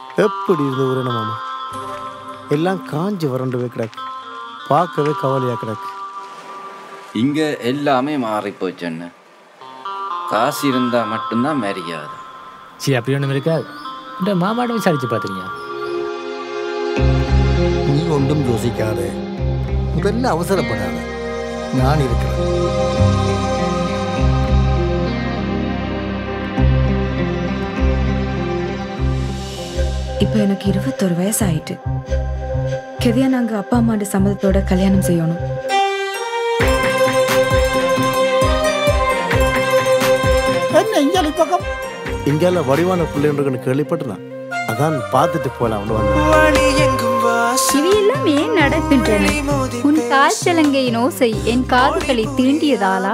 எப்படி இருந்த ஊரேன மாமா எல்லாம் காஞ்சி வறண்டு போய் கிடக்கு பார்க்கவே கவலையாக கிடக்கு இங்க எல்லாமே மாறி போச்சுன்னு காசு இருந்தா மட்டும்தான் மரியாதை சரி அப்படி ஒன்றும் இருக்காது இந்த மாமாட்ட விசாரிச்சு பார்த்துருங்க நீ ஒன்றும் யோசிக்காத முதல்ல அவசரப்படாத நான் இருக்கிறேன் இப்போ எனக்கு இருபத்தொரு வயசு ஆயிட்டு கெதியா நாங்க அப்பா அம்மாண்ட சம்மதத்தோட கல்யாணம் செய்யணும் என்ன இங்கே பக்கம் இங்கெல்லாம் வடிவான பிள்ளைன்றன்னு கேள்விப்பட்டுதான் அதான் பார்த்துட்டு போகலாம்னு வந்தேன் இவையெல்லாம் ஏன் நடக்கின்றன உன் கால் சலங்கையின் ஓசை என் காதுகளை தீண்டியதாலா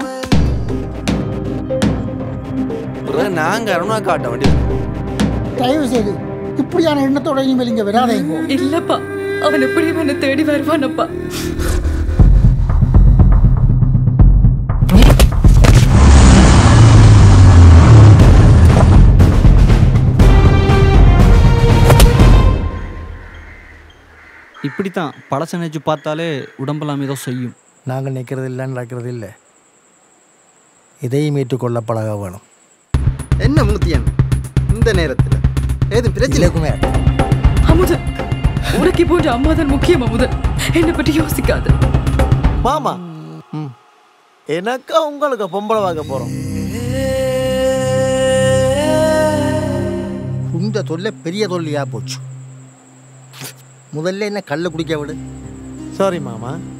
நாங்க அருணா காட்ட வேண்டியது தயவு செய்து இப்படியான எண்ணத்தோட இனிமேல் இங்கே வராதேங்கோ இல்லப்பா அவன் எப்படி அவனை தேடி வருவானப்பா இப்படித்தான் பழச நினைச்சு பார்த்தாலே உடம்பெல்லாம் ஏதோ செய்யும் நாங்கள் நிற்கிறது இல்லை நடக்கிறது இல்லை இதையும் ஏற்றுக்கொள்ள பழக வேணும் என்ன மூத்தியன் இந்த நேரத்துல ஏதும் பிரச்சனை இல்லைக்குமே அமுதன் உனக்கு போன்ற அம்மாதான் முக்கியம் அமுதன் என்னை பற்றி யோசிக்காத மாமா எனக்கா உங்களுக்கு பொம்பளை வாங்க போகிறோம் இந்த தொல்லை பெரிய தொல்லையாக போச்சு முதல்ல என்ன கல்லை குடிக்க விடு சாரி மாமா